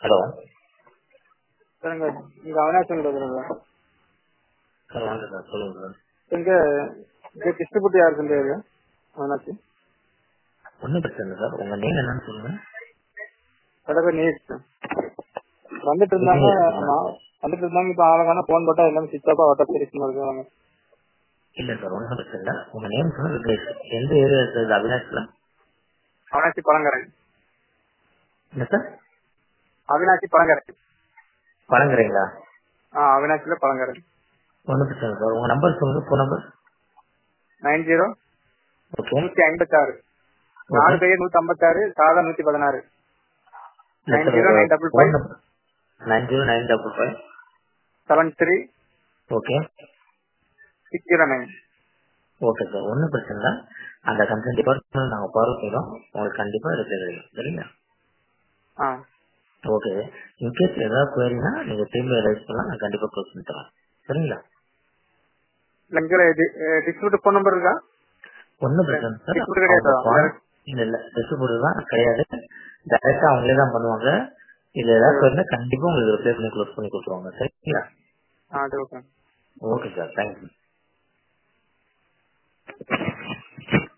Hello sir இங்க இங்க அவினாசன் பேசுறேன் சார் சார் வாங்க சார் சொல்லுங்க சார் இங்க இங்க டிஸ்ட்ரிபியூட்டர் யார் சொல்லியாரு அவினாசி ஒன்றும் பிரச்சனை இல்லை சார் உங்க நேம் என்னன்னு சொல்லுங்க கடை பேர் நீஸ் வந்துட்டு இருந்தாங்க நீஸ். ஆமா வந்துட்டு இருந்தாங்க இப்ப ஆளுக்கான போன் போட்டா எல்லாமே சுவிச் ஆஃப் ஆட்டோ சர்வீஸ் இருக்காங்க இல்ல சார் ஒன்றும் பிரச்சனை இல்லை உங்க நேம் சொல்லுங்க விக்னேஷ் எந்த ஏரியா சார் அவினாஷ்ல அவினாசி பழங்கரை என்ன சார் அவினாசி பழங்கரை பழங்குறீங்களா ஆ அவினாசில பழங்கரை ஒன்றும் பிரச்சனை இல்லை சார் உங்க நம்பர் சொல்லுங்க phone number nine zero okay நூத்தி ஐம்பத்தாறு நாலு பேர் நூத்தி ஐம்பத்தாறு சாதா நூத்தி பதினாறு nine zero nine double five nine zero nine double five seven three okay six zero nine okay sir ஒன்றும் பிரச்சனை இல்லை அந்த கன்சர்ன் டிபார்ட்மெண்ட் நாங்கள் ஃபாலோ செய்கிறோம் உங்களுக்கு கண்டிப்பாக ரிப்ளை கிடைக்கும் சரிங்களா ஆ ஓகே இன்கேஸ் ஏதாவது குவரினா நீங்கள் திரும்பி ரைஸ் பண்ணலாம் நான் கண்டிப்பாக க்ளோஸ் பண்ணி தரேன் சரிங்களா இல்ல இங்க டிஸ்ட்ரிபியூட்டர் ஃபோன் நம்பர் இருக்கா ஒன்றும் பிரச்சனை சார் Distributor கிடையாதா? இல்ல இல்ல டிஸ்ட்ரிபியூட்டர் தான் கிடையாது டைரக்டா அவங்களே தான் பண்ணுவாங்க இதுல ஏதாவது குவரினா கண்டிப்பா உங்களுக்கு ரிப்ளை பண்ணி க்ளோஸ் பண்ணி கொடுத்துருவாங்க சரிங்களா ஆ சரி ஓகே ஓகே சார் தேங்க்யூ